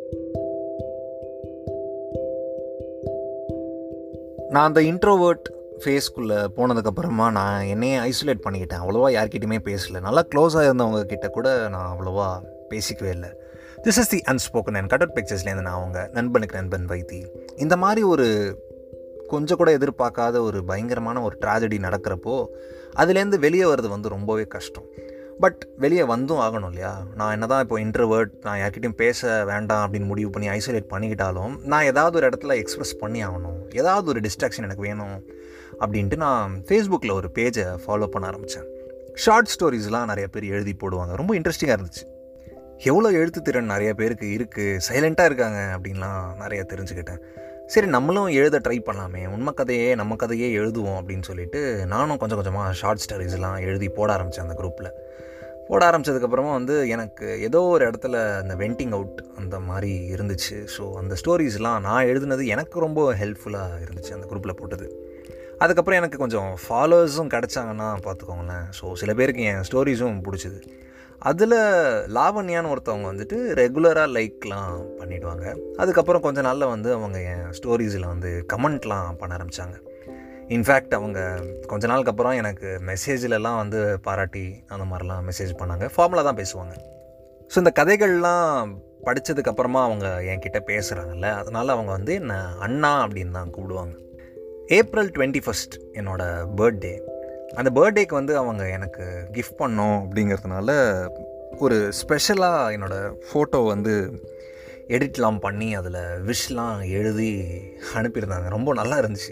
நான் அந்த இன்ட்ரோவேர்ட் ஃபேஸ்க்குள்ளே போனதுக்கப்புறமா நான் என்னையே ஐசோலேட் பண்ணிக்கிட்டேன் அவ்வளோவா யார்கிட்டையுமே பேசல நல்லா க்ளோஸாக இருந்தவங்க கிட்ட கூட நான் அவ்வளோவா பேசிக்கவே இல்லை this is the unspoken and cutted பிக்சர்ஸ்லேருந்து நான் அவங்க நண்பனுக்கு நண்பன் வைத்தி இந்த மாதிரி ஒரு கொஞ்சம் கூட எதிர்பார்க்காத ஒரு பயங்கரமான ஒரு ட்ராஜடி நடக்கிறப்போ அதுலேருந்து வெளியே வர்றது வந்து ரொம்பவே கஷ்டம் பட் வெளியே வந்தும் ஆகணும் இல்லையா நான் என்ன தான் இப்போ இன்டர்வேர்ட் நான் யார்கிட்டையும் பேச வேண்டாம் அப்படின்னு முடிவு பண்ணி ஐசோலேட் பண்ணிக்கிட்டாலும் நான் ஏதாவது ஒரு இடத்துல எக்ஸ்ப்ரெஸ் பண்ணி ஆகணும் ஏதாவது ஒரு டிஸ்ட்ராக்ஷன் எனக்கு வேணும் அப்படின்ட்டு நான் ஃபேஸ்புக்கில் ஒரு பேஜை ஃபாலோ பண்ண ஆரம்பித்தேன் ஷார்ட் ஸ்டோரிஸ்லாம் நிறைய பேர் எழுதி போடுவாங்க ரொம்ப இன்ட்ரெஸ்டிங்காக இருந்துச்சு எவ்வளோ எழுத்து திறன் நிறைய பேருக்கு இருக்குது சைலண்ட்டாக இருக்காங்க அப்படின்லாம் நிறைய தெரிஞ்சுக்கிட்டேன் சரி நம்மளும் எழுத ட்ரை பண்ணலாமே உண்மை கதையே நம்ம கதையே எழுதுவோம் அப்படின்னு சொல்லிட்டு நானும் கொஞ்சம் கொஞ்சமாக ஷார்ட் ஸ்டோரிஸ்லாம் எழுதி போட ஆரம்பித்தேன் அந்த குரூப்பில் போட ஆரம்பித்ததுக்கப்புறமா வந்து எனக்கு ஏதோ ஒரு இடத்துல அந்த வெண்டிங் அவுட் அந்த மாதிரி இருந்துச்சு ஸோ அந்த ஸ்டோரிஸ்லாம் நான் எழுதுனது எனக்கு ரொம்ப ஹெல்ப்ஃபுல்லாக இருந்துச்சு அந்த குரூப்பில் போட்டது அதுக்கப்புறம் எனக்கு கொஞ்சம் ஃபாலோவர்ஸும் கிடச்சாங்கன்னா பார்த்துக்கோங்களேன் ஸோ சில பேருக்கு என் ஸ்டோரிஸும் பிடிச்சிது அதில் லாவண்யான்னு ஒருத்தவங்க வந்துட்டு ரெகுலராக லைக்லாம் பண்ணிவிடுவாங்க அதுக்கப்புறம் கொஞ்ச நாளில் வந்து அவங்க என் ஸ்டோரிஸில் வந்து கமெண்ட்லாம் பண்ண ஆரம்பித்தாங்க இன்ஃபேக்ட் அவங்க கொஞ்ச நாளுக்கு அப்புறம் எனக்கு மெசேஜிலலாம் வந்து பாராட்டி அந்த மாதிரிலாம் மெசேஜ் பண்ணாங்க ஃபார்மலாக தான் பேசுவாங்க ஸோ இந்த கதைகள்லாம் படித்ததுக்கப்புறமா அவங்க என்கிட்ட பேசுகிறாங்கல்ல அதனால் அவங்க வந்து என்னை அண்ணா அப்படின்னு தான் கூப்பிடுவாங்க ஏப்ரல் டுவெண்ட்டி ஃபஸ்ட் என்னோடய பர்த்டே அந்த பர்த்டேக்கு வந்து அவங்க எனக்கு கிஃப்ட் பண்ணோம் அப்படிங்கிறதுனால ஒரு ஸ்பெஷலாக என்னோடய ஃபோட்டோ வந்து எடிட்லாம் பண்ணி அதில் விஷலாம் எழுதி அனுப்பியிருந்தாங்க ரொம்ப நல்லா இருந்துச்சு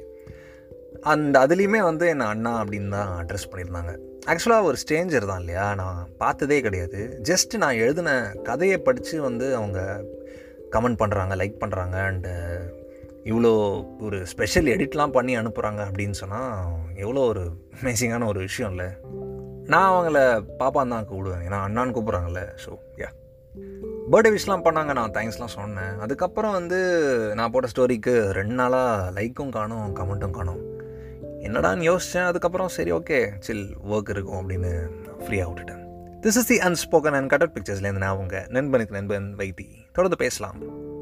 அந்த அதுலேயுமே வந்து என்னை அண்ணா அப்படின்னு தான் அட்ரஸ் பண்ணியிருந்தாங்க ஆக்சுவலாக ஒரு ஸ்ட்ரேஞ்சர் தான் இல்லையா நான் பார்த்ததே கிடையாது ஜஸ்ட் நான் எழுதின கதையை படித்து வந்து அவங்க கமெண்ட் பண்ணுறாங்க லைக் பண்ணுறாங்க அண்டு இவ்வளோ ஒரு ஸ்பெஷல் எடிட்லாம் பண்ணி அனுப்புகிறாங்க அப்படின்னு சொன்னால் எவ்வளோ ஒரு அமேசிங்கான ஒரு விஷயம் இல்லை நான் அவங்கள பாப்பான் தான் கூப்பிடுவேன் ஏன்னா அண்ணான்னு கூப்பிட்றாங்கல்ல ஸோ யா பர்த்டே விஷலாம் பண்ணாங்க நான் தேங்க்ஸ்லாம் சொன்னேன் அதுக்கப்புறம் வந்து நான் போட்ட ஸ்டோரிக்கு ரெண்டு நாளாக லைக்கும் காணும் கமெண்ட்டும் காணும் என்னடான்னு யோசித்தேன் அதுக்கப்புறம் சரி ஓகே சில் ஒர்க் இருக்கும் அப்படின்னு ஃப்ரீயாக விட்டுட்டேன் this is the unspoken and cutted பிக்சர்ஸ்லேருந்து நான் அவங்க நண்பனுக்கு நண்பன் வைத்தி தொடர்ந்து பேசலாம்